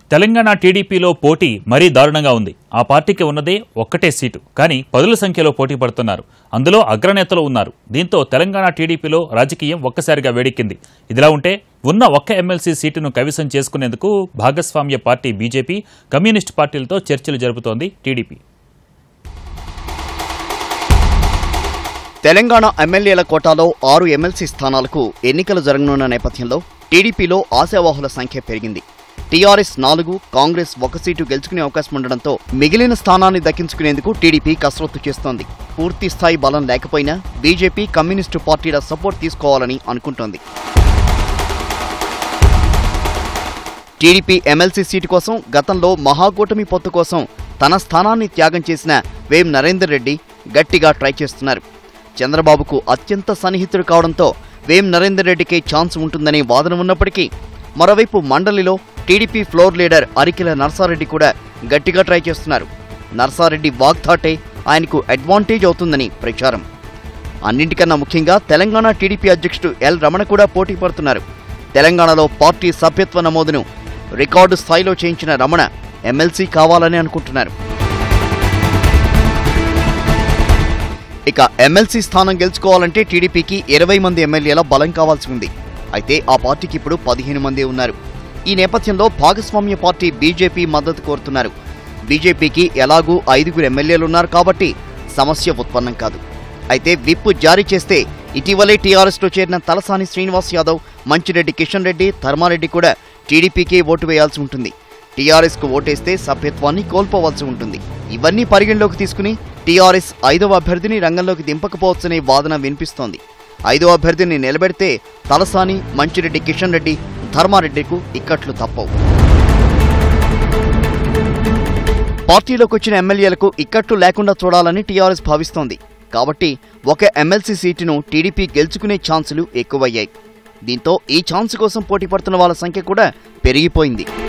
తెలంగాణ టీడీపీలో పోటీ మరీ దారుణంగా ఉంది ఆ పార్టీకి ఉన్నదే ఒక్కటే సీటు కానీ పదుల సంఖ్యలో పోటీ పడుతున్నారు అందులో అగ్రనేతలు ఉన్నారు దీంతో తెలంగాణ టీడీపీలో రాజకీయం ఒక్కసారిగా వేడెక్కింది ఇదిలా ఉంటే ఉన్న ఒక్క ఎమ్మెల్సీ సీటును కైవసం చేసుకునేందుకు భాగస్వామ్య పార్టీ బీజేపీ కమ్యూనిస్ట్ పార్టీలతో చర్చలు జరుపుతోంది టీడీపీ తెలంగాణ ఎమ్మెల్యేల కోటాలో ఆరు ఎమ్మెల్సీ స్థానాలకు ఎన్నికలు జరగనున్న నేపథ్యంలో టీడీపీలో ఆశావాహుల సంఖ్య పెరిగింది టీఆర్ఎస్ నాలుగు కాంగ్రెస్ ఒక సీటు గెలుచుకునే అవకాశం ఉండడంతో మిగిలిన స్థానాన్ని దక్కించుకునేందుకు టీడీపీ కసరత్తు చేస్తోంది పూర్తి స్థాయి బలం లేకపోయినా బీజేపీ కమ్యూనిస్టు పార్టీల సపోర్ట్ తీసుకోవాలని అనుకుంటోంది టీడీపీ ఎమ్మెల్సీ సీటు కోసం గతంలో మహాకూటమి పొత్తు కోసం తన స్థానాన్ని త్యాగం చేసిన వేం నరేందర్ రెడ్డి గట్టిగా ట్రై చేస్తున్నారు చంద్రబాబుకు అత్యంత సన్నిహితుడు కావడంతో వేం నరేందర్ రెడ్డికే ఛాన్స్ ఉంటుందనే వాదన ఉన్నప్పటికీ మరోవైపు మండలిలో టీడీపీ ఫ్లోర్ లీడర్ అరికెల నర్సారెడ్డి కూడా గట్టిగా ట్రై చేస్తున్నారు నర్సారెడ్డి వాగ్దాటే ఆయనకు అడ్వాంటేజ్ అవుతుందని ప్రచారం అన్నింటికన్నా ముఖ్యంగా తెలంగాణ టీడీపీ అధ్యక్షుడు ఎల్ రమణ కూడా పోటీ పడుతున్నారు తెలంగాణలో పార్టీ సభ్యత్వ నమోదును రికార్డు స్థాయిలో చేయించిన రమణ ఎమ్మెల్సీ కావాలని అనుకుంటున్నారు ఇక ఎమ్మెల్సీ స్థానం గెలుచుకోవాలంటే టీడీపీకి ఇరవై మంది ఎమ్మెల్యేల బలం కావాల్సి ఉంది అయితే ఆ పార్టీకి ఇప్పుడు పదిహేను మంది ఉన్నారు ఈ నేపథ్యంలో భాగస్వామ్య పార్టీ బీజేపీ మద్దతు కోరుతున్నారు బీజేపీకి ఎలాగూ ఐదుగురు ఎమ్మెల్యేలున్నారు కాబట్టి సమస్య ఉత్పన్నం కాదు అయితే విప్ జారీ చేస్తే ఇటీవలే టీఆర్ఎస్లో చేరిన తలసాని శ్రీనివాస్ యాదవ్ మంచిరెడ్డి కిషన్ రెడ్డి ధర్మారెడ్డి కూడా టీడీపీకే ఓటు వేయాల్సి ఉంటుంది టీఆర్ఎస్కు ఓటేస్తే సభ్యత్వాన్ని కోల్పోవాల్సి ఉంటుంది ఇవన్నీ పరిగణలోకి తీసుకుని టీఆర్ఎస్ ఐదవ అభ్యర్థిని రంగంలోకి దింపకపోవచ్చనే వాదన వినిపిస్తోంది ఐదవ అభ్యర్థిని నిలబెడితే తలసాని మంచిరెడ్డి కిషన్ రెడ్డి ధర్మారెడ్డికు ఇక్కట్లు తప్పవు పార్టీలోకి వచ్చిన ఎమ్మెల్యేలకు ఇక్కట్లు లేకుండా చూడాలని టీఆర్ఎస్ భావిస్తోంది కాబట్టి ఒక ఎమ్మెల్సీ సీటును టీడీపీ గెలుచుకునే ఛాన్సులు ఎక్కువయ్యాయి దీంతో ఈ ఛాన్స్ కోసం పోటీ పడుతున్న వాళ్ళ సంఖ్య కూడా పెరిగిపోయింది